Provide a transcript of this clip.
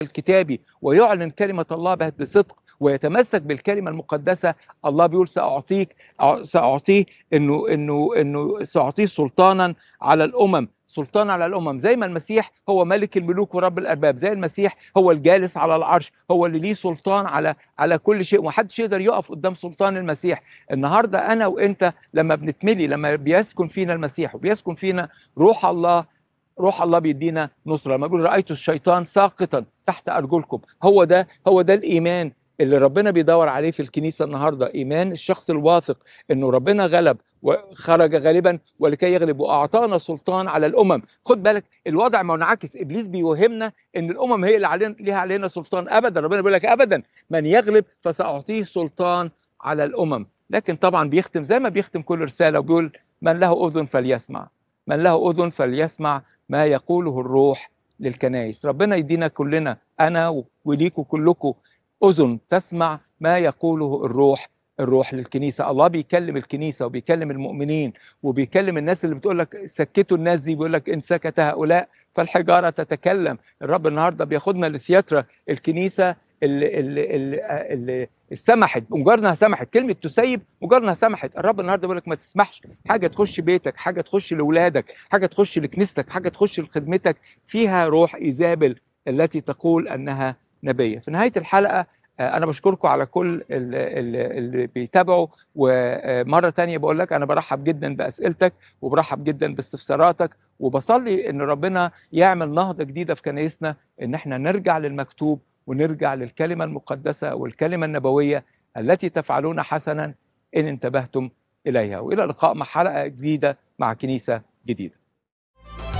الكتابي ويعلن كلمة الله بصدق ويتمسك بالكلمة المقدسة الله بيقول سأعطيك سأعطيه إنه إنه إنه سأعطيه سلطانا على الأمم سلطان على الأمم زي ما المسيح هو ملك الملوك ورب الأرباب زي المسيح هو الجالس على العرش هو اللي ليه سلطان على على كل شيء ومحدش يقدر يقف قدام سلطان المسيح النهارده أنا وأنت لما بنتملي لما بيسكن فينا المسيح وبيسكن فينا روح الله روح الله بيدينا نصرة لما بيقول رأيت الشيطان ساقطا تحت أرجلكم هو ده هو ده الإيمان اللي ربنا بيدور عليه في الكنيسة النهاردة إيمان الشخص الواثق إنه ربنا غلب وخرج غالبا ولكي يغلب وأعطانا سلطان على الأمم خد بالك الوضع منعكس إبليس بيوهمنا إن الأمم هي اللي علينا ليها علينا سلطان أبدا ربنا بيقول لك أبدا من يغلب فسأعطيه سلطان على الأمم لكن طبعا بيختم زي ما بيختم كل رسالة وبيقول من له أذن فليسمع من له أذن فليسمع ما يقوله الروح للكنائس ربنا يدينا كلنا أنا وليكوا كلكم أذن تسمع ما يقوله الروح الروح للكنيسة الله بيكلم الكنيسة وبيكلم المؤمنين وبيكلم الناس اللي بتقول لك سكتوا الناس دي بيقول لك إن سكت هؤلاء فالحجارة تتكلم الرب النهاردة بياخدنا لثياترا الكنيسة اللي, اللي, اللي, اللي سمحت مجرد انها سمحت كلمه تسيب مجرد انها سمحت الرب النهارده بيقول لك ما تسمحش حاجه تخش بيتك حاجه تخش لاولادك حاجه تخش لكنيستك حاجه تخش لخدمتك فيها روح ايزابل التي تقول انها نبيه في نهايه الحلقه انا بشكركم على كل اللي, اللي بيتابعوا ومره تانية بقول لك انا برحب جدا باسئلتك وبرحب جدا باستفساراتك وبصلي ان ربنا يعمل نهضه جديده في كنايسنا ان احنا نرجع للمكتوب ونرجع للكلمه المقدسه والكلمه النبويه التي تفعلون حسنا ان انتبهتم اليها والى اللقاء مع حلقه جديده مع كنيسه جديده